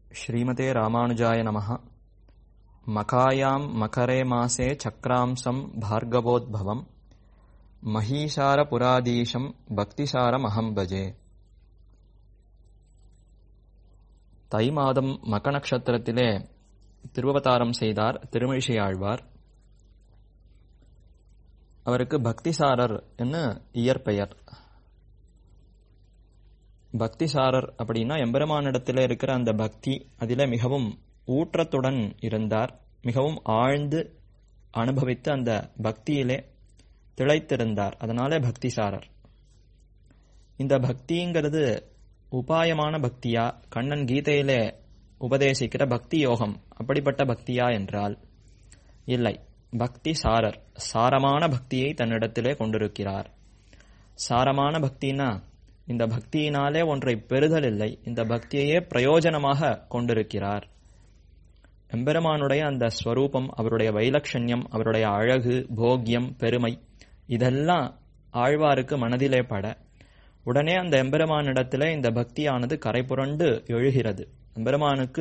श्रीमते रामानुजाय नमः मखायां मकरे मासे चक्रांसं भार्गवोद्भवम् மகீசாரபுராதீஷம் பக்திசாரமகம் பஜே தை மாதம் மக நட்சத்திரத்திலே திருவவதாரம் செய்தார் திருமிழிசை ஆழ்வார் அவருக்கு பக்திசாரர் என்று இயற்பெயர் பக்திசாரர் அப்படின்னா எம்பெருமானிடத்தில் இருக்கிற அந்த பக்தி அதில் மிகவும் ஊற்றத்துடன் இருந்தார் மிகவும் ஆழ்ந்து அனுபவித்து அந்த பக்தியிலே திளைத்திருந்தார் அதனாலே பக்திசாரர் இந்த பக்திங்கிறது உபாயமான பக்தியா கண்ணன் கீதையிலே உபதேசிக்கிற பக்தி யோகம் அப்படிப்பட்ட பக்தியா என்றால் இல்லை பக்தி சாரர் சாரமான பக்தியை தன்னிடத்திலே கொண்டிருக்கிறார் சாரமான பக்தினா இந்த பக்தியினாலே ஒன்றை பெறுதல் இல்லை இந்த பக்தியையே பிரயோஜனமாக கொண்டிருக்கிறார் எம்பெருமானுடைய அந்த ஸ்வரூபம் அவருடைய வைலட்சண்யம் அவருடைய அழகு போக்கியம் பெருமை இதெல்லாம் ஆழ்வாருக்கு மனதிலே பட உடனே அந்த எம்பெருமானிடத்தில் இந்த பக்தியானது கரை புரண்டு எழுகிறது எம்பெருமானுக்கு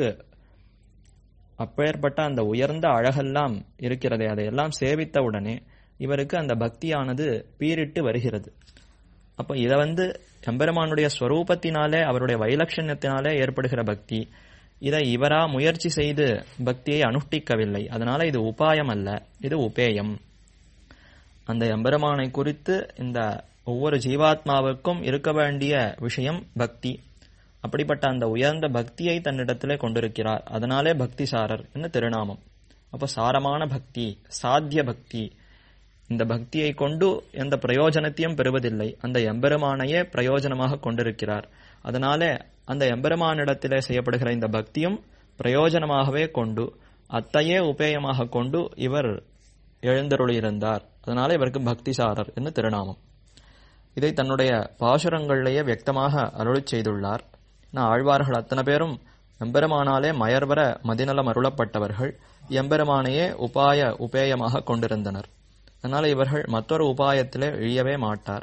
அப்பேற்பட்ட அந்த உயர்ந்த அழகெல்லாம் இருக்கிறதே அதையெல்லாம் சேவித்த உடனே இவருக்கு அந்த பக்தியானது பீரிட்டு வருகிறது அப்போ இதை வந்து எம்பெருமானுடைய ஸ்வரூபத்தினாலே அவருடைய வைலட்சண்யத்தினாலே ஏற்படுகிற பக்தி இதை இவரா முயற்சி செய்து பக்தியை அனுஷ்டிக்கவில்லை அதனால இது உபாயம் அல்ல இது உபேயம் அந்த எம்பெருமானை குறித்து இந்த ஒவ்வொரு ஜீவாத்மாவுக்கும் இருக்க வேண்டிய விஷயம் பக்தி அப்படிப்பட்ட அந்த உயர்ந்த பக்தியை தன்னிடத்திலே கொண்டிருக்கிறார் அதனாலே பக்திசாரர் என்ன திருநாமம் அப்போ சாரமான பக்தி சாத்திய பக்தி இந்த பக்தியை கொண்டு எந்த பிரயோஜனத்தையும் பெறுவதில்லை அந்த எம்பெருமானையே பிரயோஜனமாக கொண்டிருக்கிறார் அதனாலே அந்த எம்பெருமானிடத்திலே செய்யப்படுகிற இந்த பக்தியும் பிரயோஜனமாகவே கொண்டு அத்தையே உபேயமாக கொண்டு இவர் எழுந்தருளியிருந்தார் அதனால இவருக்கு பக்திசாரர் என்று திருநாமம் இதை தன்னுடைய பாசுரங்களிலேயே வியக்தமாக அருளிச் செய்துள்ளார் ஆழ்வார்கள் அத்தனை பேரும் எம்பெருமானாலே மயர்வர மதிநலம் அருளப்பட்டவர்கள் எம்பெருமானையே உபாய உபேயமாக கொண்டிருந்தனர் அதனால இவர்கள் மற்றொரு உபாயத்திலே இழியவே மாட்டார்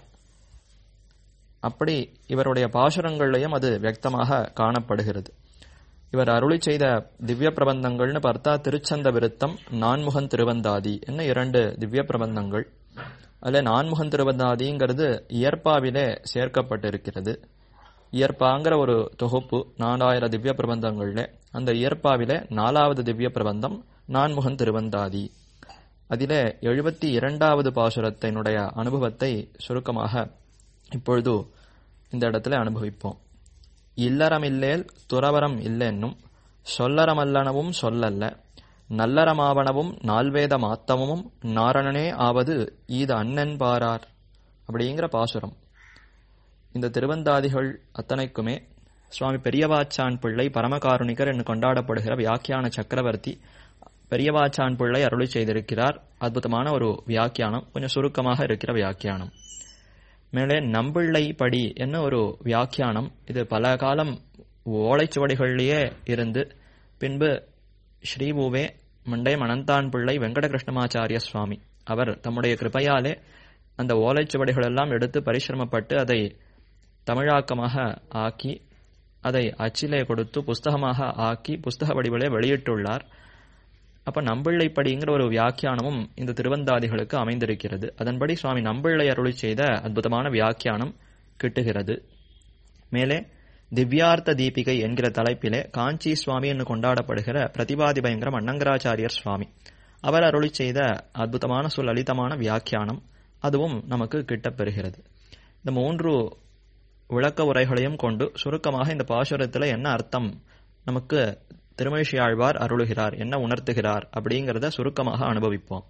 அப்படி இவருடைய பாசுரங்கள்லையும் அது வியக்தமாக காணப்படுகிறது இவர் அருளி செய்த திவ்ய பிரபந்தங்கள்னு பார்த்தா திருச்சந்த விருத்தம் நான்முகன் திருவந்தாதி என்ன இரண்டு திவ்ய பிரபந்தங்கள் அதில் நான்முகன் திருவந்தாதிங்கிறது இயற்பாவிலே சேர்க்கப்பட்டிருக்கிறது இயற்பாங்கிற ஒரு தொகுப்பு நாலாயிரம் திவ்ய பிரபந்தங்கள்ல அந்த இயற்பாவிலே நாலாவது திவ்ய பிரபந்தம் நான்முகன் திருவந்தாதி அதிலே எழுபத்தி இரண்டாவது பாசுரத்தினுடைய அனுபவத்தை சுருக்கமாக இப்பொழுது இந்த இடத்துல அனுபவிப்போம் இல்லறமில்லேல் துறவரம் இல்லென்னும் சொல்லறமல்லனவும் சொல்லல்ல நல்லறமாவனவும் நால்வேத மாத்தமும் நாரணனே ஆவது ஈது அண்ணன் பாரார் அப்படிங்கிற பாசுரம் இந்த திருவந்தாதிகள் அத்தனைக்குமே சுவாமி பெரியவாச்சான் பிள்ளை பரமகாருணிகர் என்று கொண்டாடப்படுகிற வியாக்கியான சக்கரவர்த்தி பெரியவாச்சான் பிள்ளை அருளி செய்திருக்கிறார் அற்புதமான ஒரு வியாக்கியானம் கொஞ்சம் சுருக்கமாக இருக்கிற வியாக்கியானம் மேலே நம்பிள்ளை படி என்ன ஒரு வியாக்கியானம் இது பல காலம் ஓலைச்சுவடிகளிலேயே இருந்து பின்பு ஸ்ரீபூவே மண்டை மணந்தான் பிள்ளை வெங்கடகிருஷ்ணமாச்சாரிய சுவாமி அவர் தம்முடைய கிருப்பையாலே அந்த ஓலைச்சுவடிகள் எல்லாம் எடுத்து பரிசிரமப்பட்டு அதை தமிழாக்கமாக ஆக்கி அதை அச்சிலே கொடுத்து புஸ்தகமாக ஆக்கி புஸ்தக வடிவிலே வெளியிட்டுள்ளார் அப்ப நம்பிள்ளைப்படிங்கிற ஒரு வியாக்கியானமும் இந்த திருவந்தாதிகளுக்கு அமைந்திருக்கிறது அதன்படி சுவாமி நம்பிள்ளை அருளி செய்த அற்புதமான வியாக்கியானம் கிட்டுகிறது மேலே திவ்யார்த்த தீபிகை என்கிற தலைப்பிலே காஞ்சி சுவாமி என்று கொண்டாடப்படுகிற பிரதிபாதி பயங்கரம் அண்ணங்கராச்சாரியர் சுவாமி அவர் அருளி செய்த அற்புதமான சொல் லலிதமான வியாக்கியானம் அதுவும் நமக்கு கிட்டப்பெறுகிறது இந்த மூன்று விளக்க உரைகளையும் கொண்டு சுருக்கமாக இந்த பாசுரத்தில் என்ன அர்த்தம் நமக்கு திருமழிசையாழ்வார் அருளுகிறார் என்ன உணர்த்துகிறார் அப்படிங்கிறத சுருக்கமாக அனுபவிப்போம்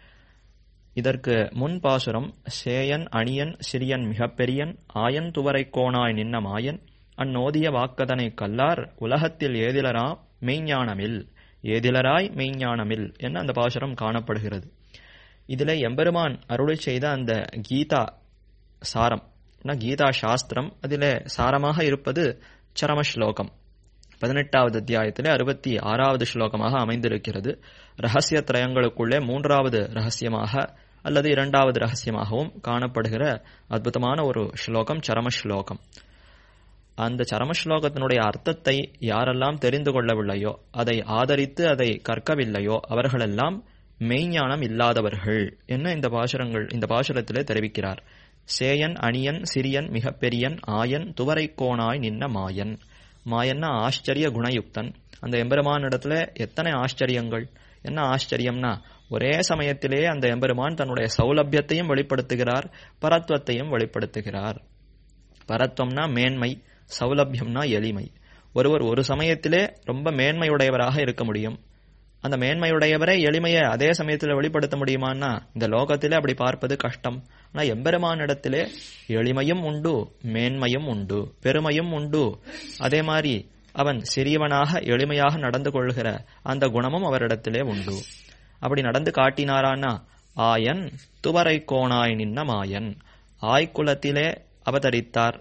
இதற்கு முன் பாசுரம் சேயன் அணியன் சிறியன் மிகப்பெரியன் ஆயன் துவரை கோணாய் நின்ன மாயன் அந்நோதிய வாக்கதனை கல்லார் உலகத்தில் ஏதிலரா மெய்ஞானமில் ஏதிலராய் மெய்ஞானமில் என்ன அந்த பாசுரம் காணப்படுகிறது இதில் எம்பெருமான் அருளை செய்த அந்த கீதா சாரம் கீதா சாஸ்திரம் அதில் சாரமாக இருப்பது சரம ஸ்லோகம் பதினெட்டாவது அத்தியாயத்திலே அறுபத்தி ஆறாவது ஸ்லோகமாக அமைந்திருக்கிறது ரகசிய திரயங்களுக்குள்ளே மூன்றாவது ரகசியமாக அல்லது இரண்டாவது ரகசியமாகவும் காணப்படுகிற அற்புதமான ஒரு ஸ்லோகம் சரம ஸ்லோகம் அந்த சரம ஸ்லோகத்தினுடைய அர்த்தத்தை யாரெல்லாம் தெரிந்து கொள்ளவில்லையோ அதை ஆதரித்து அதை கற்கவில்லையோ அவர்களெல்லாம் மெய்ஞானம் இல்லாதவர்கள் என்ன இந்த பாசுரங்கள் இந்த பாசுரத்திலே தெரிவிக்கிறார் சேயன் அணியன் சிறியன் மிகப்பெரியன் ஆயன் துவரை கோணாய் நின்ன மாயன் மாயன்னா ஆச்சரிய குணயுக்தன் அந்த எம்பெருமான் இடத்துல எத்தனை ஆச்சரியங்கள் என்ன ஆச்சரியம்னா ஒரே சமயத்திலே அந்த எம்பெருமான் தன்னுடைய சௌலபியத்தையும் வெளிப்படுத்துகிறார் பரத்வத்தையும் வெளிப்படுத்துகிறார் பரத்வம்னா மேன்மை சௌலபியம்னா எளிமை ஒருவர் ஒரு சமயத்திலே ரொம்ப மேன்மையுடையவராக இருக்க முடியும் அந்த மேன்மையுடையவரை எளிமையை அதே சமயத்தில் வெளிப்படுத்த முடியுமான்னா இந்த லோகத்திலே அப்படி பார்ப்பது கஷ்டம் ஆனா எம்பெருமானிடத்திலே எளிமையும் உண்டு மேன்மையும் உண்டு பெருமையும் உண்டு அதே மாதிரி அவன் சிறியவனாக எளிமையாக நடந்து கொள்கிற அந்த குணமும் அவரிடத்திலே உண்டு அப்படி நடந்து காட்டினாரானா ஆயன் துவரை கோணாய் நின்ன மாயன் ஆய்குலத்திலே அவதரித்தார்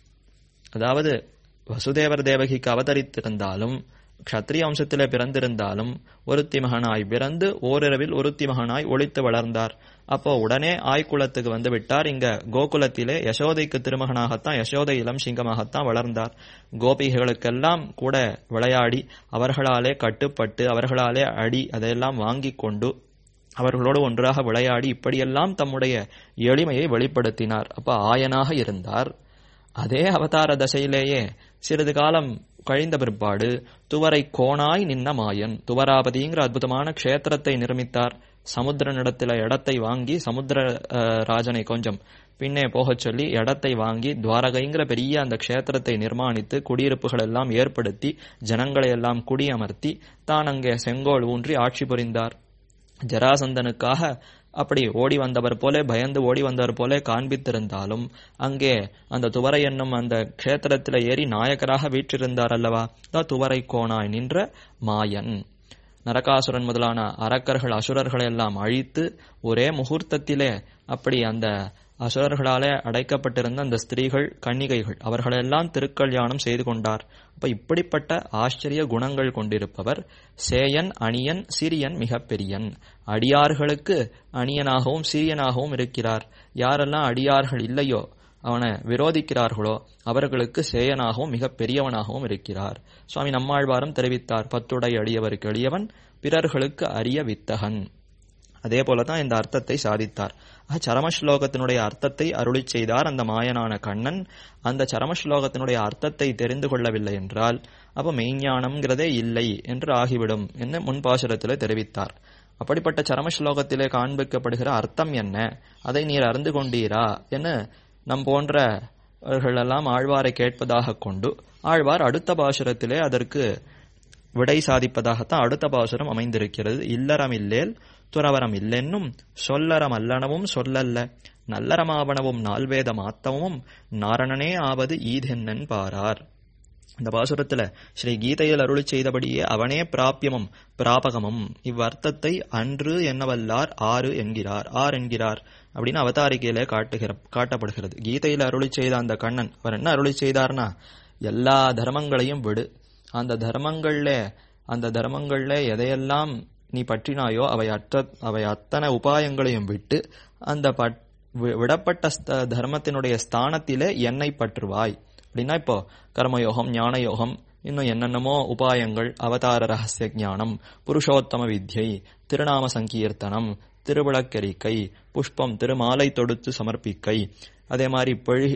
அதாவது வசுதேவர் தேவகிக்கு அவதரித்திருந்தாலும் க்ஷத்ரிய வம்சத்திலே பிறந்திருந்தாலும் ஒருத்தி மகனாய் பிறந்து ஓரிரவில் ஒருத்தி மகனாய் ஒளித்து வளர்ந்தார் அப்போ உடனே ஆய்குலத்துக்கு வந்து விட்டார் இங்க கோகுலத்திலே யசோதைக்கு திருமகனாகத்தான் யசோதை இளம் சிங்கமாகத்தான் வளர்ந்தார் கோபிகளுக்கெல்லாம் கூட விளையாடி அவர்களாலே கட்டுப்பட்டு அவர்களாலே அடி அதையெல்லாம் வாங்கி கொண்டு அவர்களோடு ஒன்றாக விளையாடி இப்படியெல்லாம் தம்முடைய எளிமையை வெளிப்படுத்தினார் அப்ப ஆயனாக இருந்தார் அதே அவதார தசையிலேயே சிறிது காலம் கழிந்த பிற்பாடு துவரை கோணாய் நின்ன மாயன் துவராபதிங்கிற அற்புதமான க்ஷேத்திரத்தை நிர்மித்தார் சமுத்திரனிடத்தில இடத்தை வாங்கி சமுத்திர ராஜனை கொஞ்சம் பின்னே போகச் சொல்லி இடத்தை வாங்கி துவாரகைங்கிற பெரிய அந்த க்ஷேத்திரத்தை நிர்மாணித்து குடியிருப்புகள் எல்லாம் ஏற்படுத்தி ஜனங்களை எல்லாம் குடியமர்த்தி தான் அங்கே செங்கோல் ஊன்றி ஆட்சி புரிந்தார் ஜராசந்தனுக்காக அப்படி ஓடி வந்தவர் போல பயந்து ஓடி வந்தவர் போல காண்பித்திருந்தாலும் அங்கே அந்த துவரை என்னும் அந்த க்ஷேத்திரத்தில் ஏறி நாயக்கராக வீற்றிருந்தார் அல்லவா தான் துவரை கோணாய் நின்ற மாயன் நரகாசுரன் முதலான அரக்கர்கள் அசுரர்களை எல்லாம் அழித்து ஒரே முகூர்த்தத்திலே அப்படி அந்த அசுரர்களாலே அடைக்கப்பட்டிருந்த அந்த ஸ்திரீகள் கன்னிகைகள் அவர்களெல்லாம் திருக்கல்யாணம் செய்து கொண்டார் அப்ப இப்படிப்பட்ட ஆச்சரிய குணங்கள் கொண்டிருப்பவர் சேயன் அணியன் சிறியன் மிகப்பெரியன் அடியார்களுக்கு அணியனாகவும் சிறியனாகவும் இருக்கிறார் யாரெல்லாம் அடியார்கள் இல்லையோ அவனை விரோதிக்கிறார்களோ அவர்களுக்கு சேயனாகவும் மிக பெரியவனாகவும் இருக்கிறார் சுவாமி நம்மாழ்வாரம் தெரிவித்தார் பத்துடை அடியவருக்கு எளியவன் பிறர்களுக்கு அரிய வித்தகன் அதே போலதான் இந்த அர்த்தத்தை சாதித்தார் சரமஸ்லோகத்தினுடைய அர்த்தத்தை அருளி செய்தார் அந்த மாயனான கண்ணன் அந்த சரமஸ்லோகத்தினுடைய அர்த்தத்தை தெரிந்து கொள்ளவில்லை என்றால் அப்ப மெய்ஞானம்ங்கிறதே இல்லை என்று ஆகிவிடும் என்று முன்பாசுரத்தில் தெரிவித்தார் அப்படிப்பட்ட சரமஸ்லோகத்திலே காண்பிக்கப்படுகிற அர்த்தம் என்ன அதை நீர் அறிந்து கொண்டீரா என நம் போன்றவர்களெல்லாம் ஆழ்வாரை கேட்பதாக கொண்டு ஆழ்வார் அடுத்த பாசுரத்திலே அதற்கு விடை சாதிப்பதாகத்தான் அடுத்த பாசுரம் அமைந்திருக்கிறது இல்லறம் இல்லேல் துறவரம் இல்லென்னும் சொல்லறம் அல்லனவும் சொல்லல்ல நல்லறமாவனவும் நால்வேத மாத்தமும் நாரணனே ஆவது ஈதென்னன் பாரார் இந்த பாசுரத்துல ஸ்ரீ கீதையில் அருளி செய்தபடியே அவனே பிராபியமும் பிராபகமும் இவ்வர்த்தத்தை அன்று என்னவல்லார் ஆறு என்கிறார் ஆர் என்கிறார் அப்படின்னு அவதாரிகையில காட்டுகிற காட்டப்படுகிறது கீதையில அருளி செய்த அந்த கண்ணன் அவர் என்ன அருளி செய்தார்னா எல்லா தர்மங்களையும் விடு அந்த தர்மங்கள்ல அந்த தர்மங்கள்ல எதையெல்லாம் நீ பற்றினாயோ அவை அற்ற அவை அத்தனை உபாயங்களையும் விட்டு அந்த விடப்பட்ட தர்மத்தினுடைய ஸ்தானத்திலே என்னை பற்றுவாய் அப்படின்னா இப்போ கர்மயோகம் ஞான யோகம் இன்னும் என்னென்னமோ உபாயங்கள் அவதார ரகசிய ஞானம் புருஷோத்தம வித்யை திருநாம சங்கீர்த்தனம் திருவிளக்கரிக்கை புஷ்பம் திருமாலை தொடுத்து சமர்ப்பிக்கை அதே மாதிரி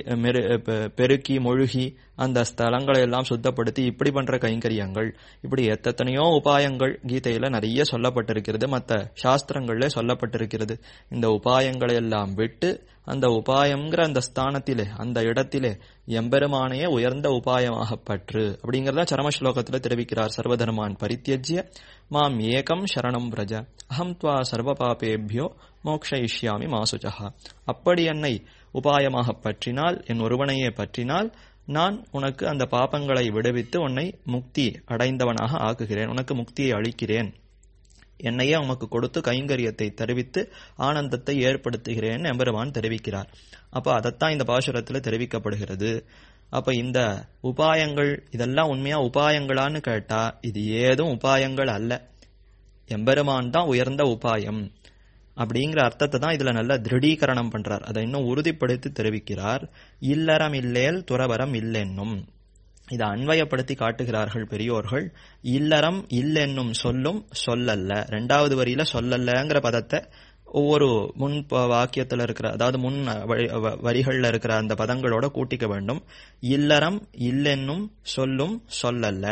பெருக்கி மொழுகி அந்த ஸ்தலங்களை எல்லாம் சுத்தப்படுத்தி இப்படி பண்ற கைங்கரியங்கள் இப்படி எத்தனையோ உபாயங்கள் கீதையில நிறைய சொல்லப்பட்டிருக்கிறது மற்ற சாஸ்திரங்கள்ல சொல்லப்பட்டிருக்கிறது இந்த உபாயங்களை எல்லாம் விட்டு அந்த உபாயம்ங்கிற அந்த ஸ்தானத்திலே அந்த இடத்திலே எம்பெருமானையே உயர்ந்த உபாயமாக பற்று அப்படிங்கறத சரமஸ்லோகத்துல தெரிவிக்கிறார் சர்வதர்மான் பரித்தியஜ்ய மாம் ஏகம் சரணம் பிரஜ அகம் துவா சர்வ பாபேபியோ மோக்ஷயிஷ்யாமி மாசுஜா அப்படி என்னை உபாயமாக பற்றினால் என் ஒருவனையே பற்றினால் நான் உனக்கு அந்த பாபங்களை விடுவித்து உன்னை முக்தி அடைந்தவனாக ஆக்குகிறேன் உனக்கு முக்தியை அளிக்கிறேன் என்னையே உமக்கு கொடுத்து கைங்கரியத்தை தெரிவித்து ஆனந்தத்தை ஏற்படுத்துகிறேன் எம்பெருமான் தெரிவிக்கிறார் அப்ப அதைத்தான் இந்த பாசுரத்துல தெரிவிக்கப்படுகிறது அப்ப இந்த உபாயங்கள் இதெல்லாம் உண்மையா உபாயங்களான்னு கேட்டா இது ஏதும் உபாயங்கள் அல்ல எம்பெருமான் தான் உயர்ந்த உபாயம் அப்படிங்கிற அர்த்தத்தை தான் இதுல நல்ல திருடீகரணம் பண்றார் அதை இன்னும் உறுதிப்படுத்தி தெரிவிக்கிறார் இல்லறம் இல்லேல் துறவரம் இல்லென்னும் இதை அன்வயப்படுத்தி காட்டுகிறார்கள் பெரியோர்கள் இல்லறம் இல்லென்னும் சொல்லும் சொல்லல்ல ரெண்டாவது வரியில சொல்லல்லங்கிற பதத்தை ஒவ்வொரு முன் ப- வாக்கியத்துல இருக்கிற அதாவது முன் வழி- வ- வரிகள்ல இருக்கிற அந்த பதங்களோட கூட்டிக்க வேண்டும் இல்லறம் இல்லென்னும் சொல்லும் சொல்லல்ல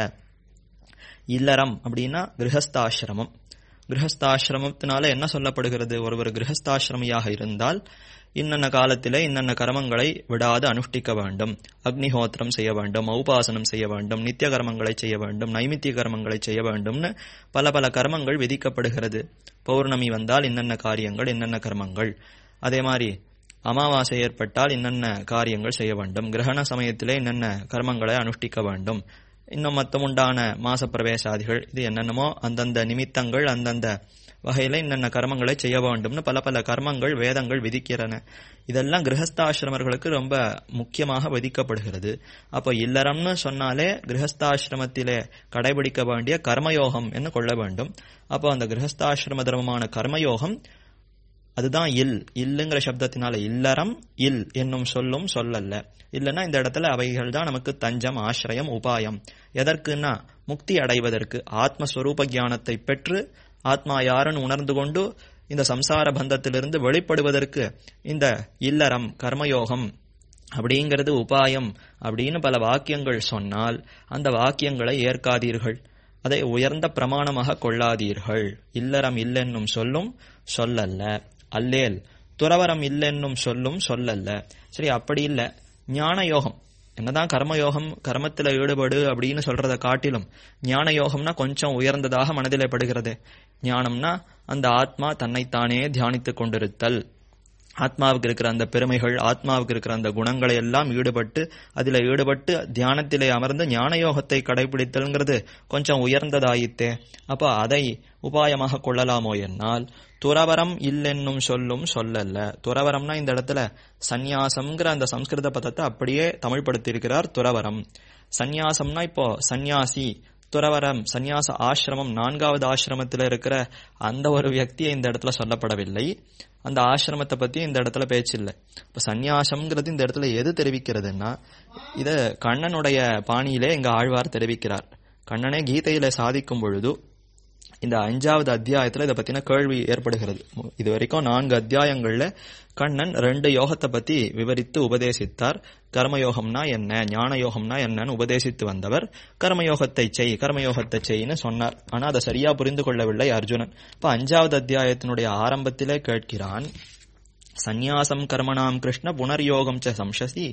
இல்லறம் அப்படின்னா கிரகஸ்தாசிரமம் கிரகஸ்தாசிரமத்தினால என்ன சொல்லப்படுகிறது ஒருவர் கிரகஸ்தாசிரமியாக இருந்தால் இன்னென்ன காலத்திலே இன்னென்ன கர்மங்களை விடாது அனுஷ்டிக்க வேண்டும் அக்னிஹோத்திரம் செய்ய வேண்டும் உபாசனம் செய்ய வேண்டும் நித்திய கர்மங்களை செய்ய வேண்டும் நைமித்திய கர்மங்களை செய்ய வேண்டும்னு பல பல கர்மங்கள் விதிக்கப்படுகிறது பௌர்ணமி வந்தால் இன்னென்ன காரியங்கள் இன்னென்ன கர்மங்கள் அதே மாதிரி அமாவாசை ஏற்பட்டால் இன்னென்ன காரியங்கள் செய்ய வேண்டும் கிரகண சமயத்திலே இன்னென்ன கர்மங்களை அனுஷ்டிக்க வேண்டும் இன்னும் மத்தம் உண்டான மாச பிரவேசாதிகள் இது என்னென்னமோ அந்தந்த நிமித்தங்கள் அந்தந்த வகையில இன்னென்ன கர்மங்களை செய்ய வேண்டும்னு பல பல கர்மங்கள் வேதங்கள் விதிக்கிறன இதெல்லாம் கிரகஸ்தாசிரமர்களுக்கு ரொம்ப முக்கியமாக விதிக்கப்படுகிறது அப்போ இல்லறம்னு சொன்னாலே கிரகஸ்தாசிரமத்திலே கடைபிடிக்க வேண்டிய கர்மயோகம் என்று கொள்ள வேண்டும் அப்போ அந்த கிரகஸ்தாசிரம தர்மமான கர்மயோகம் அதுதான் இல் இல்லுங்கிற சப்தத்தினால இல்லறம் இல் என்னும் சொல்லும் சொல்லல்ல இல்லைன்னா இந்த இடத்துல அவைகள் தான் நமக்கு தஞ்சம் ஆசிரியம் உபாயம் எதற்குன்னா முக்தி அடைவதற்கு ஆத்மஸ்வரூப ஞானத்தை பெற்று ஆத்மா யாருன்னு உணர்ந்து கொண்டு இந்த சம்சார பந்தத்திலிருந்து வெளிப்படுவதற்கு இந்த இல்லறம் கர்மயோகம் அப்படிங்கிறது உபாயம் அப்படின்னு பல வாக்கியங்கள் சொன்னால் அந்த வாக்கியங்களை ஏற்காதீர்கள் அதை உயர்ந்த பிரமாணமாக கொள்ளாதீர்கள் இல்லறம் இல்லென்னும் சொல்லும் சொல்லல்ல அல்லேல் துறவரம் இல்லென்னும் சொல்லும் சொல்லல்ல சரி அப்படி இல்ல ஞான யோகம் என்னதான் கர்மயோகம் கர்மத்துல ஈடுபடு அப்படின்னு சொல்றதை காட்டிலும் ஞான யோகம்னா கொஞ்சம் உயர்ந்ததாக மனதிலே படுகிறது ஞானம்னா அந்த ஆத்மா தன்னைத்தானே தியானித்துக் கொண்டிருத்தல் ஆத்மாவுக்கு இருக்கிற அந்த பெருமைகள் ஆத்மாவுக்கு இருக்கிற அந்த குணங்களை எல்லாம் ஈடுபட்டு அதில் ஈடுபட்டு தியானத்திலே அமர்ந்து ஞான யோகத்தை கடைபிடித்தல்ங்கிறது கொஞ்சம் உயர்ந்ததாயித்தே அப்போ அதை உபாயமாக கொள்ளலாமோ என்னால் துறவரம் இல்லென்னும் சொல்லும் சொல்லல்ல துறவரம்னா இந்த இடத்துல சந்நியாசம்ங்கிற அந்த சம்ஸ்கிருத பதத்தை அப்படியே தமிழ்படுத்தியிருக்கிறார் துறவரம் சந்நியாசம்னா இப்போ சந்நியாசி துறவரம் சந்நியாச ஆசிரமம் நான்காவது ஆசிரமத்தில் இருக்கிற அந்த ஒரு வியக்தியை இந்த இடத்துல சொல்லப்படவில்லை அந்த ஆசிரமத்தை பத்தி இந்த இடத்துல பேச்சில்லை இப்ப சந்நியாசம்ங்கிறது இந்த இடத்துல எது தெரிவிக்கிறதுன்னா இத கண்ணனுடைய பாணியிலே இங்க ஆழ்வார் தெரிவிக்கிறார் கண்ணனே கீதையில சாதிக்கும் பொழுது இந்த அஞ்சாவது அத்தியாயத்துல இதை பத்தின கேள்வி ஏற்படுகிறது இது வரைக்கும் நான்கு அத்தியாயங்கள்ல கண்ணன் ரெண்டு யோகத்தை பத்தி விவரித்து உபதேசித்தார் கர்மயோகம்னா என்ன ஞான யோகம்னா என்னன்னு உபதேசித்து வந்தவர் கர்மயோகத்தை செய் கர்மயோகத்தை செய்ன்னு சொன்னார் ஆனா அதை சரியா புரிந்து கொள்ளவில்லை அர்ஜுனன் இப்ப அஞ்சாவது அத்தியாயத்தினுடைய ஆரம்பத்திலே கேட்கிறான் சந்நியாசம் கர்மணாம் கிருஷ்ண புனர்யோகம் ச சம்சசி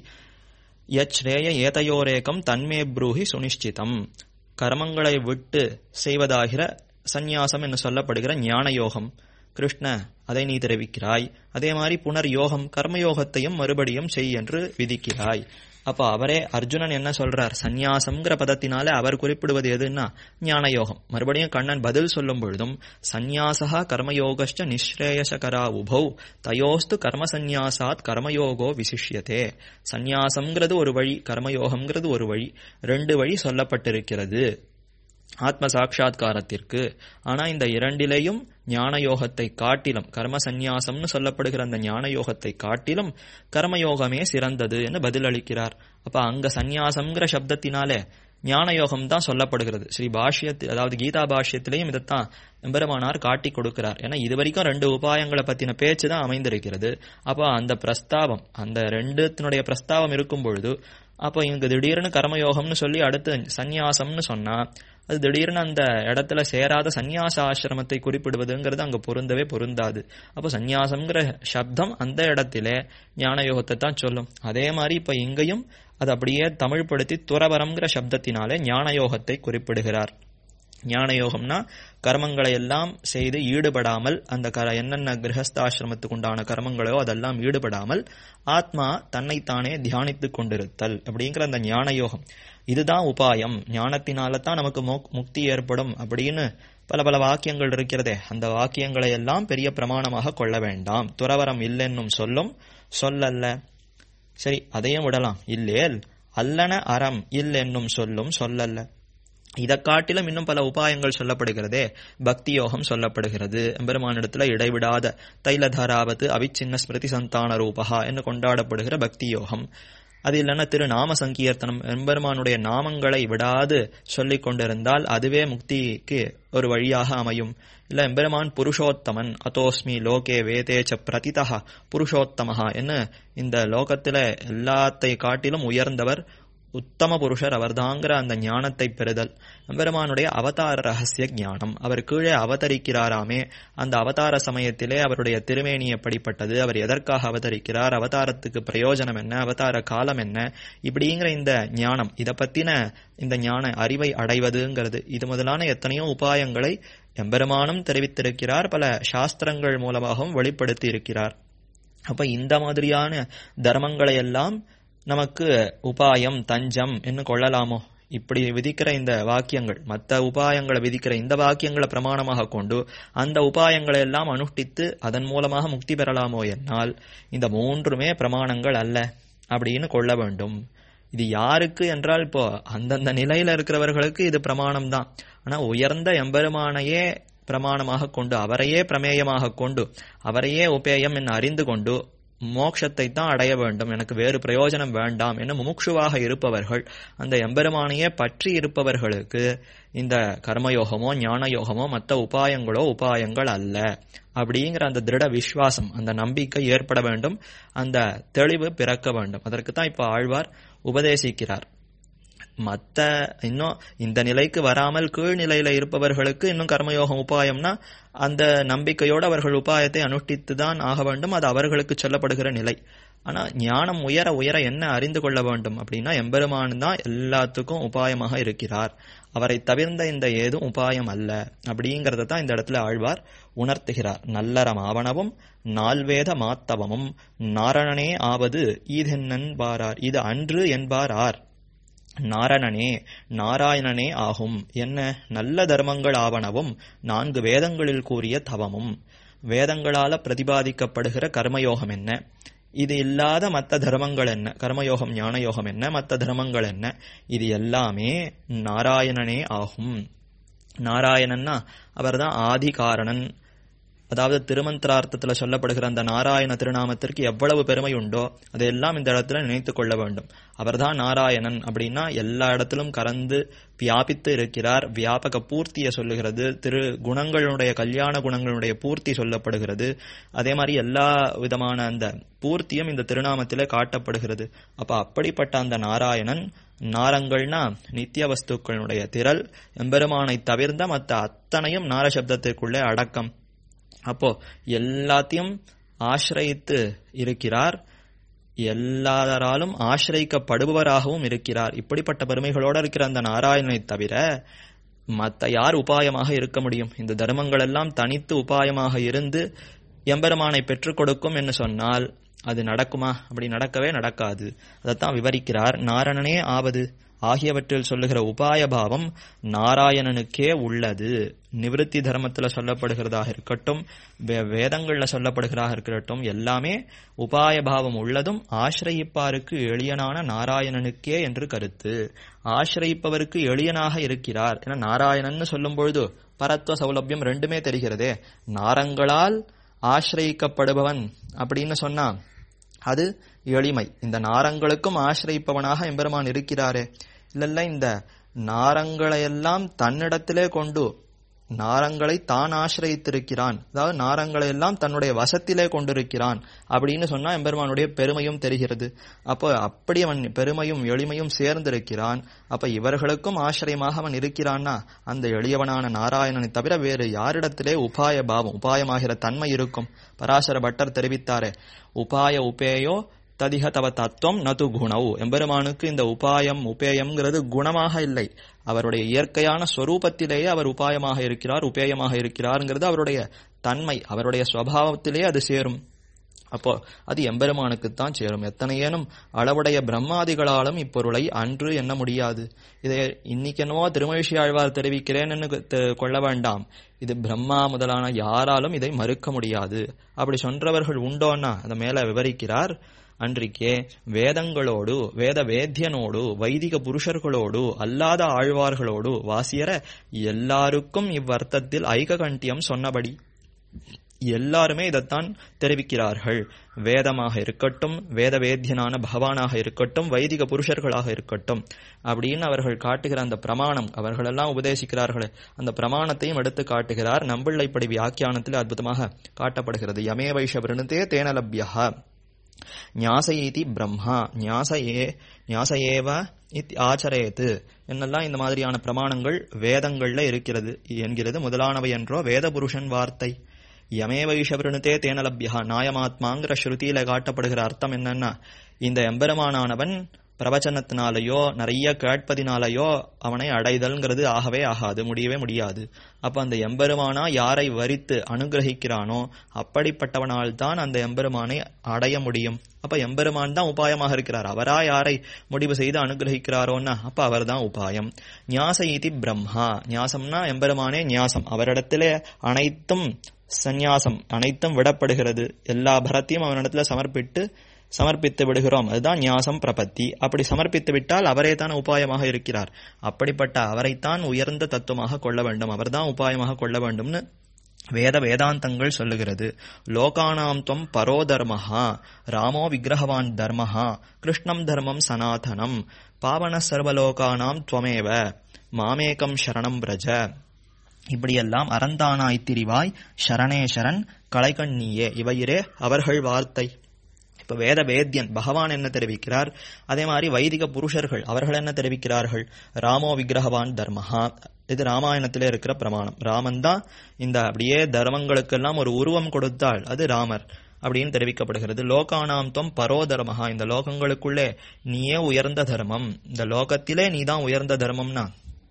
யச்ரேய ஏதையோரேகம் தன்மே ப்ரூஹி சுனிஷ்டிதம் கர்மங்களை விட்டு செய்வதாகிற சந்நியாசம் என்று சொல்லப்படுகிற ஞான யோகம் கிருஷ்ண அதை நீ தெரிவிக்கிறாய் அதே மாதிரி புனர் யோகம் கர்மயோகத்தையும் மறுபடியும் செய் என்று விதிக்கிறாய் அப்ப அவரே அர்ஜுனன் என்ன சொல்றார் சந்நியாசம்ங்கிற பதத்தினால அவர் குறிப்பிடுவது எதுன்னா ஞான யோகம் மறுபடியும் கண்ணன் பதில் சொல்லும் பொழுதும் சந்நியாசா கர்மயோகச்ச நிஸ்ரேயசகரா உபௌ தயோஸ்து கர்ம சந்நியாசாத் கர்மயோகோ விசிஷ்யதே சந்நியாசம்ங்கிறது ஒரு வழி கர்மயோகம்ங்கிறது ஒரு வழி ரெண்டு வழி சொல்லப்பட்டிருக்கிறது ஆத்ம சாட்சா்காரத்திற்கு ஆனா இந்த இரண்டிலேயும் ஞான யோகத்தை காட்டிலும் கர்ம சந்நியாசம்னு சொல்லப்படுகிற அந்த ஞான யோகத்தை காட்டிலும் கர்மயோகமே சிறந்தது என்று பதிலளிக்கிறார் அப்ப அங்க சந்நியாசம்ங்கிற சப்தத்தினாலே ஞான யோகம் தான் சொல்லப்படுகிறது ஸ்ரீ பாஷ்யத்தில் அதாவது கீதா பாஷ்யத்திலையும் இதைத்தான் எம்பெருமானார் காட்டி கொடுக்கிறார் ஏன்னா இது வரைக்கும் ரெண்டு உபாயங்களை பத்தின பேச்சு தான் அமைந்திருக்கிறது அப்போ அந்த பிரஸ்தாவம் அந்த ரெண்டுத்தினுடைய பிரஸ்தாவம் இருக்கும் பொழுது அப்போ இங்க திடீர்னு கர்மயோகம்னு சொல்லி அடுத்து சந்நியாசம்னு சொன்னா அது திடீர்னு அந்த இடத்துல சேராத சந்நியாச ஆசிரமத்தை குறிப்பிடுவதுங்கிறது அங்க பொருந்தவே பொருந்தாது அப்போ சந்நியாசம்ங்கிற சப்தம் அந்த இடத்திலே ஞான யோகத்தை தான் சொல்லும் அதே மாதிரி இப்ப இங்கேயும் அது அப்படியே தமிழ்படுத்தி துறவரம்ங்கிற சப்தத்தினாலே ஞான யோகத்தை குறிப்பிடுகிறார் ஞான யோகம்னா கர்மங்களை எல்லாம் செய்து ஈடுபடாமல் அந்த கர என்னென்ன கிரகஸ்தாசிரமத்துக்கு உண்டான கர்மங்களோ அதெல்லாம் ஈடுபடாமல் ஆத்மா தன்னைத்தானே தியானித்துக் கொண்டிருத்தல் அப்படிங்கிற அந்த ஞான யோகம் இதுதான் உபாயம் ஞானத்தினால தான் நமக்கு முக்தி ஏற்படும் அப்படின்னு பல பல வாக்கியங்கள் இருக்கிறதே அந்த வாக்கியங்களை எல்லாம் பெரிய பிரமாணமாக கொள்ள வேண்டாம் துறவரம் இல்லென்னும் சொல்லும் சொல்லல்ல சரி அதையும் விடலாம் இல்லேல் அல்லன அறம் இல் என்னும் சொல்லும் சொல்லல்ல இதை காட்டிலும் இன்னும் பல உபாயங்கள் சொல்லப்படுகிறதே பக்தி யோகம் சொல்லப்படுகிறது எம்பெருமானிடத்துல இடைவிடாத தைலதாராவத்து அவிச்சின்ன ஸ்மிருதி சந்தான ரூபகா என்று கொண்டாடப்படுகிற பக்தி யோகம் அது இல்லைன்னா திரு நாம சங்கீர்த்தனம் எம்பெருமானுடைய நாமங்களை விடாது சொல்லிக் கொண்டிருந்தால் அதுவே முக்திக்கு ஒரு வழியாக அமையும் இல்ல எம்பெருமான் புருஷோத்தமன் அதோஸ்மி லோகே வேதேச்ச பிரதிதா புருஷோத்தமஹா என்ன இந்த லோகத்துல எல்லாத்தை காட்டிலும் உயர்ந்தவர் உத்தம புருஷர் அவர்தாங்கிற அந்த ஞானத்தை பெறுதல் எம்பெருமானுடைய அவதார ரகசிய ஞானம் அவர் கீழே அவதரிக்கிறாராமே அந்த அவதார சமயத்திலே அவருடைய திருமேனி எப்படிப்பட்டது அவர் எதற்காக அவதரிக்கிறார் அவதாரத்துக்கு பிரயோஜனம் என்ன அவதார காலம் என்ன இப்படிங்கிற இந்த ஞானம் இதை பத்தின இந்த ஞான அறிவை அடைவதுங்கிறது இது முதலான எத்தனையோ உபாயங்களை எம்பெருமானும் தெரிவித்திருக்கிறார் பல சாஸ்திரங்கள் மூலமாகவும் வெளிப்படுத்தி இருக்கிறார் அப்ப இந்த மாதிரியான தர்மங்களை எல்லாம் நமக்கு உபாயம் தஞ்சம் என்று கொள்ளலாமோ இப்படி விதிக்கிற இந்த வாக்கியங்கள் மற்ற உபாயங்களை விதிக்கிற இந்த வாக்கியங்களை பிரமாணமாக கொண்டு அந்த உபாயங்களை எல்லாம் அனுஷ்டித்து அதன் மூலமாக முக்தி பெறலாமோ என்னால் இந்த மூன்றுமே பிரமாணங்கள் அல்ல அப்படின்னு கொள்ள வேண்டும் இது யாருக்கு என்றால் இப்போ அந்தந்த நிலையில இருக்கிறவர்களுக்கு இது பிரமாணம் தான் ஆனா உயர்ந்த எம்பெருமானையே பிரமாணமாக கொண்டு அவரையே பிரமேயமாக கொண்டு அவரையே உபேயம் என்று அறிந்து கொண்டு மோட்சத்தை தான் அடைய வேண்டும் எனக்கு வேறு பிரயோஜனம் வேண்டாம் என முமுட்சுவாக இருப்பவர்கள் அந்த எம்பெருமானையே பற்றி இருப்பவர்களுக்கு இந்த கர்மயோகமோ ஞான யோகமோ மற்ற உபாயங்களோ உபாயங்கள் அல்ல அப்படிங்கிற அந்த திருட விசுவாசம் அந்த நம்பிக்கை ஏற்பட வேண்டும் அந்த தெளிவு பிறக்க வேண்டும் அதற்கு தான் இப்ப ஆழ்வார் உபதேசிக்கிறார் மத்த இன்னும் இந்த நிலைக்கு வராமல் கீழ்நிலையில இருப்பவர்களுக்கு இன்னும் கர்மயோகம் உபாயம்னா அந்த நம்பிக்கையோடு அவர்கள் உபாயத்தை அனுஷ்டித்து தான் ஆக வேண்டும் அது அவர்களுக்கு சொல்லப்படுகிற நிலை ஆனா ஞானம் உயர உயர என்ன அறிந்து கொள்ள வேண்டும் அப்படின்னா எம்பெருமான் தான் எல்லாத்துக்கும் உபாயமாக இருக்கிறார் அவரை தவிர்ந்த இந்த ஏதும் உபாயம் அல்ல அப்படிங்கறத தான் இந்த இடத்துல ஆழ்வார் உணர்த்துகிறார் நல்லறம் ஆவணவும் நால்வேத மாத்தவமும் நாரணனே ஆவது ஈதென்னன் பாரார் இது அன்று என்பார் ஆர் நாரணனே நாராயணனே ஆகும் என்ன நல்ல தர்மங்கள் ஆவனவும் நான்கு வேதங்களில் கூறிய தவமும் வேதங்களால பிரதிபாதிக்கப்படுகிற கர்மயோகம் என்ன இது இல்லாத மற்ற தர்மங்கள் என்ன கர்மயோகம் ஞானயோகம் என்ன மற்ற தர்மங்கள் என்ன இது எல்லாமே நாராயணனே ஆகும் நாராயணன்னா அவர்தான் ஆதி காரணன் அதாவது திருமந்திரார்த்தத்துல சொல்லப்படுகிற அந்த நாராயண திருநாமத்திற்கு எவ்வளவு பெருமை உண்டோ அதையெல்லாம் இந்த இடத்துல நினைத்து கொள்ள வேண்டும் அவர்தான் நாராயணன் அப்படின்னா எல்லா இடத்திலும் கறந்து வியாபித்து இருக்கிறார் வியாபக பூர்த்தியை சொல்லுகிறது திரு குணங்களுடைய கல்யாண குணங்களுடைய பூர்த்தி சொல்லப்படுகிறது அதே மாதிரி எல்லா விதமான அந்த பூர்த்தியும் இந்த திருநாமத்திலே காட்டப்படுகிறது அப்ப அப்படிப்பட்ட அந்த நாராயணன் நாரங்கள்னா நித்திய வஸ்துக்களுடைய திரள் எம்பெருமானை தவிர்ந்த மற்ற அத்தனையும் நாரசப்தத்திற்குள்ளே அடக்கம் அப்போ எல்லாத்தையும் ஆசிரயித்து இருக்கிறார் எல்லாராலும் ஆசிரயிக்கப்படுபவராகவும் இருக்கிறார் இப்படிப்பட்ட பெருமைகளோடு இருக்கிற அந்த நாராயணனை தவிர மற்ற யார் உபாயமாக இருக்க முடியும் இந்த தர்மங்கள் எல்லாம் தனித்து உபாயமாக இருந்து எம்பெருமானை பெற்றுக் கொடுக்கும் என்று சொன்னால் அது நடக்குமா அப்படி நடக்கவே நடக்காது அதைத்தான் விவரிக்கிறார் நாரணனே ஆவது ஆகியவற்றில் சொல்லுகிற உபாய பாவம் நாராயணனுக்கே உள்ளது நிவிருத்தி தர்மத்தில் சொல்லப்படுகிறதாக இருக்கட்டும் வேதங்கள்ல சொல்லப்படுகிறதாக இருக்கட்டும் எல்லாமே உபாய பாவம் உள்ளதும் ஆசிரயிப்பாருக்கு எளியனான நாராயணனுக்கே என்று கருத்து ஆசிரயிப்பவருக்கு எளியனாக இருக்கிறார் என நாராயணன் சொல்லும் பொழுது பரத்வ சௌலபியம் ரெண்டுமே தெரிகிறதே நாரங்களால் ஆசிரயிக்கப்படுபவன் அப்படின்னு சொன்னா அது எளிமை இந்த நாரங்களுக்கும் ஆசிரியப்பவனாக எம்பெருமான் இருக்கிறாரே இல்லல்ல இந்த நாரங்களையெல்லாம் தன்னிடத்திலே கொண்டு நாரங்களை தான் ஆசிரியத்திருக்கிறான் அதாவது நாரங்களை எல்லாம் தன்னுடைய வசத்திலே கொண்டிருக்கிறான் அப்படின்னு சொன்னா எம்பெருமானுடைய பெருமையும் தெரிகிறது அப்போ அப்படி அவன் பெருமையும் எளிமையும் சேர்ந்திருக்கிறான் அப்ப இவர்களுக்கும் ஆசிரியமாக அவன் இருக்கிறான்னா அந்த எளியவனான நாராயணனை தவிர வேறு யாரிடத்திலே உபாய பாவம் உபாயமாகிற தன்மை இருக்கும் பராசர பட்டர் தெரிவித்தாரே உபாய உபேயோ ததிக தவ தத்துவம் நது குணவு எம்பெருமானுக்கு இந்த உபாயம் உபேயம்ங்கிறது குணமாக இல்லை அவருடைய இயற்கையான ஸ்வரூபத்திலேயே அவர் உபாயமாக இருக்கிறார் உபேயமாக இருக்கிறார்ங்கிறது அவருடைய தன்மை அவருடைய சுவாவத்திலே அது சேரும் அப்போ அது எம்பெருமானுக்குத்தான் சேரும் எத்தனையேனும் அளவுடைய பிரம்மாதிகளாலும் இப்பொருளை அன்று எண்ண முடியாது இதை இன்னைக்கு என்னவோ திருமழிஷி ஆழ்வார் தெரிவிக்கிறேன்னு கொள்ள வேண்டாம் இது பிரம்மா முதலான யாராலும் இதை மறுக்க முடியாது அப்படி சொன்றவர்கள் உண்டோன்னா அதை மேல விவரிக்கிறார் அன்றிக்கே வேதங்களோடு வேத வேத்தியனோடு வைதிக புருஷர்களோடு அல்லாத ஆழ்வார்களோடு வாசியர எல்லாருக்கும் இவ்வர்த்தத்தில் ஐககண்டியம் சொன்னபடி எல்லாருமே இதைத்தான் தெரிவிக்கிறார்கள் வேதமாக இருக்கட்டும் வேத வேத்தியனான பகவானாக இருக்கட்டும் வைதிக புருஷர்களாக இருக்கட்டும் அப்படின்னு அவர்கள் காட்டுகிற அந்த பிரமாணம் அவர்களெல்லாம் உபதேசிக்கிறார்களே அந்த பிரமாணத்தையும் எடுத்து காட்டுகிறார் நம்பிள்ளைப்படி வியாக்கியானத்தில் அற்புதமாக காட்டப்படுகிறது யமே வைஷ விருணுதே தேனலபியா ஞாசயீதி பிரம்மா ஞாசயே ஞாசயேவ இத் ஆச்சரேத்து என்னெல்லாம் இந்த மாதிரியான பிரமாணங்கள் வேதங்கள்ல இருக்கிறது என்கிறது முதலானவை என்றோ வேத புருஷன் வார்த்தை யமே வைஷவிருணுதே தேனலபியா நாயமாத்மாங்கிற ஸ்ருதியில காட்டப்படுகிற அர்த்தம் என்னன்னா இந்த எம்பெருமானானவன் பிரவச்சனத்தினாலேயோ நிறைய கேட்பதினாலேயோ அவனை அடைதல்ங்கிறது ஆகவே ஆகாது முடியவே முடியாது அப்ப அந்த எம்பெருமானா யாரை வரித்து அனுகிரகிக்கிறானோ அப்படிப்பட்டவனால் தான் அந்த எம்பெருமானை அடைய முடியும் அப்ப எம்பெருமான் தான் உபாயமாக இருக்கிறார் அவரா யாரை முடிவு செய்து அனுகிரகிக்கிறாரோன்னா அப்ப அவர் தான் உபாயம் ஞாச இதி பிரம்மா ஞாசம்னா எம்பெருமானே ஞாசம் அவரிடத்திலே அனைத்தும் சந்நியாசம் அனைத்தும் விடப்படுகிறது எல்லா பரத்தையும் அவனிடத்துல சமர்ப்பிட்டு சமர்ப்பித்து விடுகிறோம் அதுதான் ஞாசம் பிரபத்தி அப்படி சமர்ப்பித்து விட்டால் அவரே தான் உபாயமாக இருக்கிறார் அப்படிப்பட்ட அவரைத்தான் உயர்ந்த தத்துவமாக கொள்ள வேண்டும் அவர்தான் உபாயமாக கொள்ள வேண்டும்னு வேத வேதாந்தங்கள் சொல்லுகிறது லோகானாம் துவம் பரோ தர்மஹா ராமோ விக்கிரகவான் தர்மஹா கிருஷ்ணம் தர்மம் சனாதனம் பாவன சர்வலோகானாம் துவமேவ மாமேகம் சரணம் பிரஜ இப்படியெல்லாம் அறந்தானாய் திரிவாய் சரணேஸ்வரன் கலைகண்ணியே இவையிரே அவர்கள் வார்த்தை இப்ப வேத வேத்யன் பகவான் என்ன தெரிவிக்கிறார் அதே மாதிரி வைதிக புருஷர்கள் அவர்கள் என்ன தெரிவிக்கிறார்கள் ராமோ விக்கிரகவான் தர்மஹா இது ராமாயணத்திலே இருக்கிற பிரமாணம் ராமன் தான் இந்த அப்படியே தர்மங்களுக்கெல்லாம் ஒரு உருவம் கொடுத்தால் அது ராமர் அப்படின்னு தெரிவிக்கப்படுகிறது லோகானாம் தொம் பரோ தர்மஹா இந்த லோகங்களுக்குள்ளே நீயே உயர்ந்த தர்மம் இந்த லோகத்திலே நீ தான் உயர்ந்த தர்மம்னா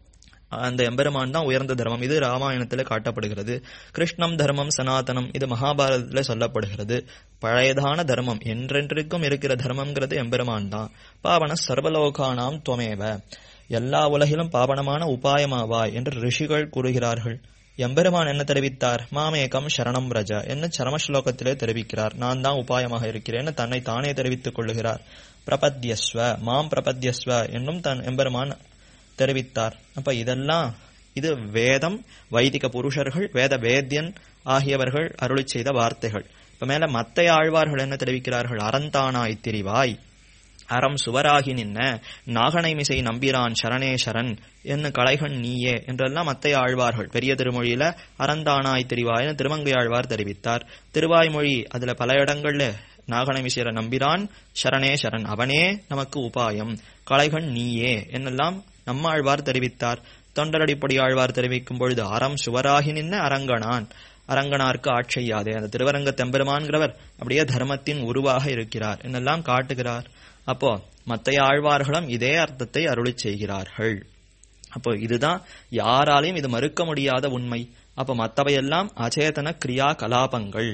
அந்த எம்பெருமான் தான் உயர்ந்த தர்மம் இது ராமாயணத்துல காட்டப்படுகிறது கிருஷ்ணம் தர்மம் சனாதனம் இது மகாபாரதத்துல சொல்லப்படுகிறது பழையதான தர்மம் என்றென்றைக்கும் இருக்கிற தர்மம்ங்கிறது எம்பெருமான் தான் பாவன சர்வலோகானாம் துவமேவ எல்லா உலகிலும் பாவனமான உபாயமாவாய் என்று ரிஷிகள் கூறுகிறார்கள் எம்பெருமான் என்ன தெரிவித்தார் மாமேகம் சரணம் ரஜ என்ன சரமஸ்லோகத்திலே தெரிவிக்கிறார் நான் தான் உபாயமாக இருக்கிறேன்னு தன்னை தானே தெரிவித்துக் கொள்ளுகிறார் பிரபத்யஸ்வ மாம் பிரபத்யஸ்வ என்னும் தன் எம்பெருமான் தெரிவித்தார் அப்ப இதெல்லாம் இது வேதம் வைதிக புருஷர்கள் வேத வேத்யன் ஆகியவர்கள் அருளி செய்த வார்த்தைகள் இப்ப மேல மத்த ஆழ்வார்கள் என்ன தெரிவிக்கிறார்கள் அறந்தானாய் திரிவாய் அறம் சுவராகி நின்ன நாகனை மிசை நம்பிரான் சரணே சரண் என்ன கலைகன் நீயே என்றெல்லாம் மத்தைய ஆழ்வார்கள் பெரிய திருமொழியில அறந்தானாய் திரிவாய்னு திருமங்கை ஆழ்வார் தெரிவித்தார் திருவாய்மொழி அதுல பல இடங்கள்ல நாகனை மிசைர நம்பிரான் சரணே சரண் அவனே நமக்கு உபாயம் கலைகன் நீயே என்னெல்லாம் நம்மாழ்வார் தெரிவித்தார் தொண்டரடிப்படி ஆழ்வார் தெரிவிக்கும் பொழுது அறம் சுவராகி நின்ன அரங்கனான் அரங்கனார்க்கு ஆட்செய்யாதே அந்த திருவரங்க தெம்பெருமான்கிறவர் அப்படியே தர்மத்தின் உருவாக இருக்கிறார் என்னெல்லாம் காட்டுகிறார் அப்போ மத்தைய ஆழ்வார்களும் இதே அர்த்தத்தை அருளி செய்கிறார்கள் அப்போ இதுதான் யாராலையும் இது மறுக்க முடியாத உண்மை அப்ப மற்றவையெல்லாம் அச்சேதன கிரியா கலாபங்கள்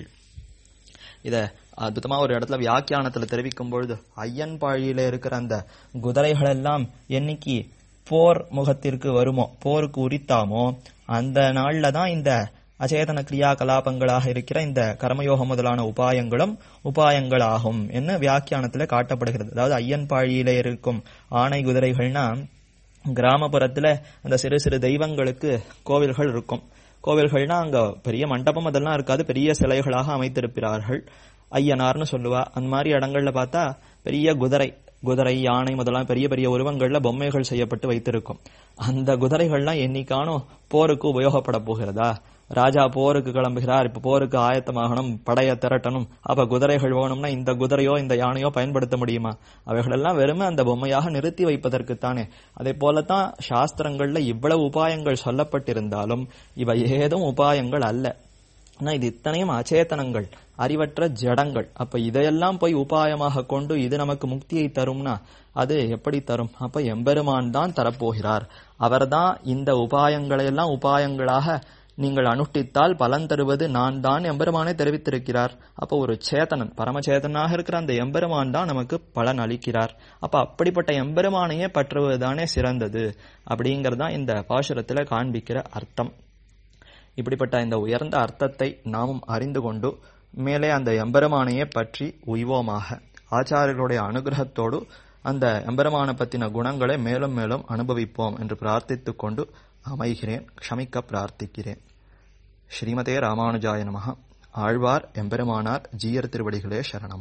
இத அற்புதமா ஒரு இடத்துல வியாக்கியானத்துல தெரிவிக்கும் பொழுது ஐயன் பாழியில இருக்கிற அந்த குதிரைகள் எல்லாம் என்னைக்கு போர் முகத்திற்கு வருமோ போருக்கு உரித்தாமோ அந்த நாள்ல தான் இந்த அச்சேதன கிரியா கலாபங்களாக இருக்கிற இந்த கர்மயோகம் முதலான உபாயங்களும் உபாயங்களாகும் என்ன வியாக்கியானத்துல காட்டப்படுகிறது அதாவது ஐயன் பாழியில இருக்கும் ஆணை குதிரைகள்னா கிராமப்புறத்துல அந்த சிறு சிறு தெய்வங்களுக்கு கோவில்கள் இருக்கும் கோவில்கள்னா அங்க பெரிய மண்டபம் அதெல்லாம் இருக்காது பெரிய சிலைகளாக அமைத்திருக்கிறார்கள் ஐயனார்னு சொல்லுவா அந்த மாதிரி இடங்கள்ல பார்த்தா பெரிய குதிரை குதிரை யானை முதலாம் பெரிய பெரிய உருவங்கள்ல பொம்மைகள் செய்யப்பட்டு வைத்திருக்கும் அந்த குதிரைகள்லாம் என்னைக்கானும் போருக்கு உபயோகப்பட போகிறதா ராஜா போருக்கு கிளம்புகிறார் இப்ப போருக்கு ஆயத்தமாகணும் படைய திரட்டணும் அப்ப குதிரைகள் வேணும்னா இந்த குதிரையோ இந்த யானையோ பயன்படுத்த முடியுமா அவைகளெல்லாம் வெறுமே அந்த பொம்மையாக நிறுத்தி வைப்பதற்குத்தானே அதே போலத்தான் சாஸ்திரங்கள்ல இவ்வளவு உபாயங்கள் சொல்லப்பட்டிருந்தாலும் இவை ஏதும் உபாயங்கள் அல்ல ஆனா இது இத்தனையும் அச்சேதனங்கள் அறிவற்ற ஜடங்கள் அப்ப இதையெல்லாம் போய் உபாயமாக கொண்டு இது நமக்கு முக்தியை தரும்னா அது எப்படி தரும் அப்ப எம்பெருமான் தான் தரப்போகிறார் அவர்தான் இந்த உபாயங்களை எல்லாம் உபாயங்களாக நீங்கள் அனுஷ்டித்தால் பலன் தருவது நான் தான் எம்பெருமானே தெரிவித்திருக்கிறார் அப்போ ஒரு சேதனன் பரமச்சேதனாக இருக்கிற அந்த எம்பெருமான் தான் நமக்கு பலன் அளிக்கிறார் அப்ப அப்படிப்பட்ட எம்பெருமானையே பற்றுவதுதானே சிறந்தது அப்படிங்கறதான் இந்த பாசுரத்துல காண்பிக்கிற அர்த்தம் இப்படிப்பட்ட இந்த உயர்ந்த அர்த்தத்தை நாமும் அறிந்து கொண்டு மேலே அந்த எம்பெருமானையே பற்றி உய்வோமாக ஆச்சாரியர்களுடைய அனுகிரகத்தோடு அந்த எம்பெருமான பத்தின குணங்களை மேலும் மேலும் அனுபவிப்போம் என்று பிரார்த்தித்துக் கொண்டு அமைகிறேன் க்ஷமிக்க பிரார்த்திக்கிறேன் ஸ்ரீமதே ராமானுஜாய நமக ஆழ்வார் எம்பெருமானார் ஜீயர் திருவடிகளே சரணம்